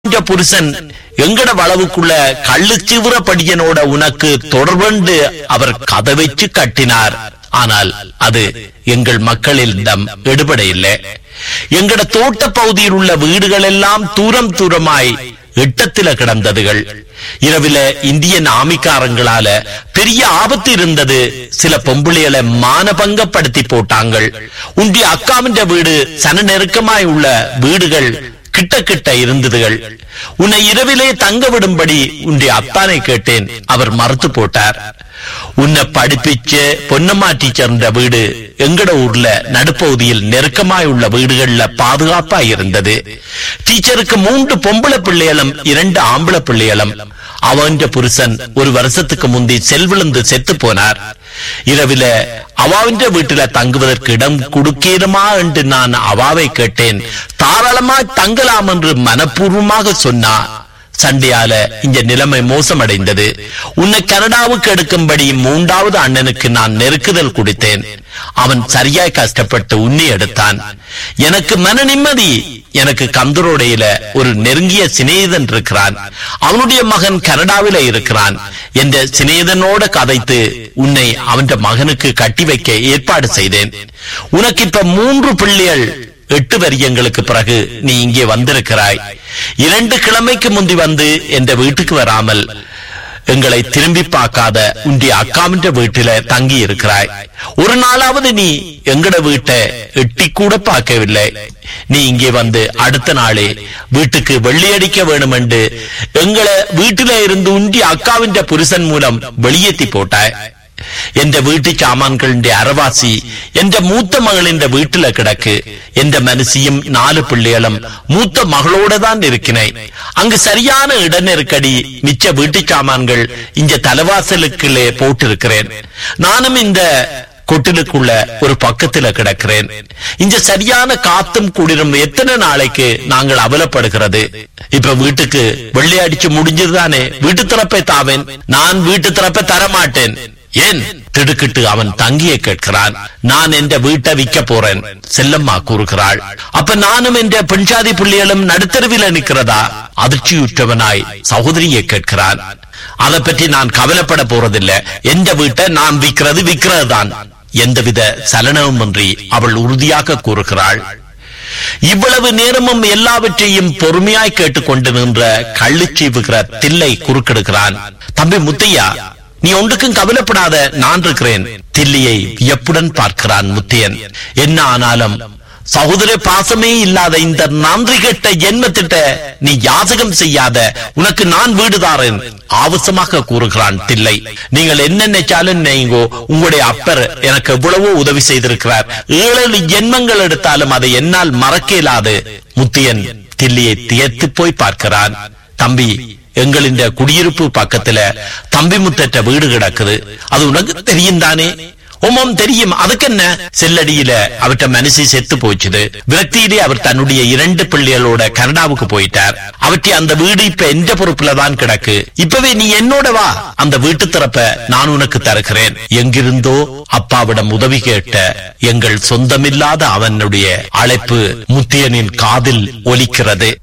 இந்த புருஷன் எங்கட வளவுக்குள்ள கள்ளு சிவர படியனோட உனக்கு தொடர்புண்டு அவர் கதை வச்சு கட்டினார் ஆனால் அது எங்கள் மக்களிடம் எடுபட இல்லை எங்கட தோட்ட பகுதியில் உள்ள வீடுகள் எல்லாம் தூரம் தூரமாய் எட்டத்தில கிடந்ததுகள் இரவில இந்தியன் ஆமிக்காரங்களால பெரிய ஆபத்து இருந்தது சில பொம்புளைகளை மானபங்கப்படுத்தி போட்டாங்கள் உன்னுடைய அக்காவின்ற வீடு சன நெருக்கமாய் உள்ள வீடுகள் கிட்ட கிட்ட இருந்ததுகள் உன்னை இரவிலே தங்க விடும்படி உன்னுடைய அத்தானை கேட்டேன் அவர் மறுத்து போட்டார் உன்னை படிப்பிச்சு பொன்னம்மா டீச்சர்ன்ற வீடு எங்கட ஊர்ல நடுப்பகுதியில் நெருக்கமாய் உள்ள வீடுகள்ல பாதுகாப்பா இருந்தது டீச்சருக்கு மூன்று பொம்பளை பிள்ளைகளும் இரண்டு ஆம்பளை பிள்ளைகளும் அவன் புருஷன் ஒரு வருஷத்துக்கு முந்தி செல்விழுந்து செத்து போனார் இரவில அவாவின்ற வீட்டுல தங்குவதற்கு இடம் கொடுக்கேனுமா என்று நான் அவாவை கேட்டேன் தாராளமா தங்கலாம் என்று மனப்பூர்வமாக சொன்னா சண்டையால இந்த நிலைமை மோசமடைந்தது உன்னை கனடாவுக்கு எடுக்கும்படி மூன்றாவது அண்ணனுக்கு நான் நெருக்குதல் கொடுத்தேன் அவன் சரியாய் கஷ்டப்பட்டு உண்ணி எடுத்தான் எனக்கு மன நிம்மதி எனக்கு கந்தரோடையில ஒரு நெருங்கிய சிநேகிதன் இருக்கிறான் அவனுடைய மகன் கனடாவில இருக்கிறான் என்ற சிநேகிதனோட கதைத்து உன்னை அவன் மகனுக்கு கட்டி வைக்க ஏற்பாடு செய்தேன் உனக்கு இப்ப மூன்று பிள்ளைகள் எட்டு வரியங்களுக்கு பிறகு நீ இங்கே வந்திருக்கிறாய் இரண்டு கிழமைக்கு முந்தி வந்து என்ற வீட்டுக்கு வராமல் எங்களை திரும்பி பார்க்காத உன்னுடைய அக்காமின்ற வீட்டில தங்கி இருக்கிறாய் ஒரு நாளாவது நீ எங்கட வீட்டை எட்டி கூட பார்க்கவில்லை நீ இங்கே வந்து அடுத்த நாளே வீட்டுக்கு வெள்ளியடிக்க வேணும் என்று எங்களை வீட்டில இருந்து உண்டி அக்காவின்ற புருஷன் மூலம் வெளியேற்றி போட்டாய் என்ற வீட்டு சாமான்களின் அறவாசி என்ற மூத்த மகளின் வீட்டுல கிடக்கு என்ற மனசியும் நாலு பிள்ளைகளும் மூத்த மகளோட தான் இருக்கிறேன் அங்கு சரியான இட நெருக்கடி மிச்ச வீட்டு சாமான்கள் இந்த தலைவாசலுக்குள்ளே போட்டிருக்கிறேன் நானும் இந்த கொட்டிலுக்குள்ள ஒரு பக்கத்துல கிடக்கிறேன் இந்த சரியான காத்தும் குளிரும் எத்தனை நாளைக்கு நாங்கள் அவலப்படுகிறது இப்ப வீட்டுக்கு வெள்ளை அடிச்சு முடிஞ்சதுதானே வீட்டு திறப்பை தாவேன் நான் வீட்டு திறப்பை தரமாட்டேன் ஏன் திடுக்கிட்டு அவன் தங்கிய கேட்கிறான் நான் என்ற வீட்டை விற்க போறேன் செல்லம்மா கூறுகிறாள் அப்ப நானும் என்ற பெண்சாதி புள்ளிகளும் நடுத்தருவில நிற்கிறதா அதிர்ச்சியுற்றவனாய் சகோதரியை கேட்கிறான் அதை பற்றி நான் கவலைப்பட போறதில்லை எந்த வீட்டை நான் விற்கிறது விற்கிறது தான் எந்தவித சலனமுமின்றி அவள் உறுதியாக கூறுகிறாள் இவ்வளவு நேரமும் எல்லாவற்றையும் பொறுமையாய் கேட்டுக்கொண்டு நின்ற கள்ளுச்சீவுகிற தில்லை குறுக்கெடுக்கிறான் தம்பி முத்தையா நீ ஒன்றுக்கும் கவலைப்படாத நான் இருக்கிறேன் தில்லியை வியப்புடன் பார்க்கிறான் முத்தியன் என்ன ஆனாலும் சகோதர பாசமே இல்லாத இந்த நன்றி கெட்ட ஜென்மத்திட்ட நீ யாசகம் செய்யாத உனக்கு நான் வீடுதாரேன் ஆவசமாக கூறுகிறான் தில்லை நீங்கள் என்ன நினைச்சாலும் நீங்கோ உங்களுடைய அப்பர் எனக்கு எவ்வளவோ உதவி செய்திருக்கிறார் ஏழு ஜென்மங்கள் எடுத்தாலும் அதை என்னால் மறக்க இயலாது முத்தியன் தில்லியை தியத்து போய் பார்க்கிறான் தம்பி எங்களின் குடியிருப்பு பக்கத்துல தம்பி முத்தற்ற வீடு கிடக்குது அது உனக்கு தெரியும் தானே உமம் தெரியும் அதுக்கு என்ன செல்லடியில அவர்ட்ட மனசு செத்து போச்சுது விரக்தியிலே அவர் தன்னுடைய இரண்டு பிள்ளைகளோட கனடாவுக்கு போயிட்டார் அவற்றை அந்த வீடு இப்ப எந்த பொறுப்புல தான் கிடக்கு இப்பவே நீ என்னோட வா அந்த வீட்டு திறப்ப நான் உனக்கு தருகிறேன் எங்கிருந்தோ அப்பாவிடம் உதவி கேட்ட எங்கள் சொந்தமில்லாத அவனுடைய அழைப்பு முத்தியனின் காதில் ஒலிக்கிறது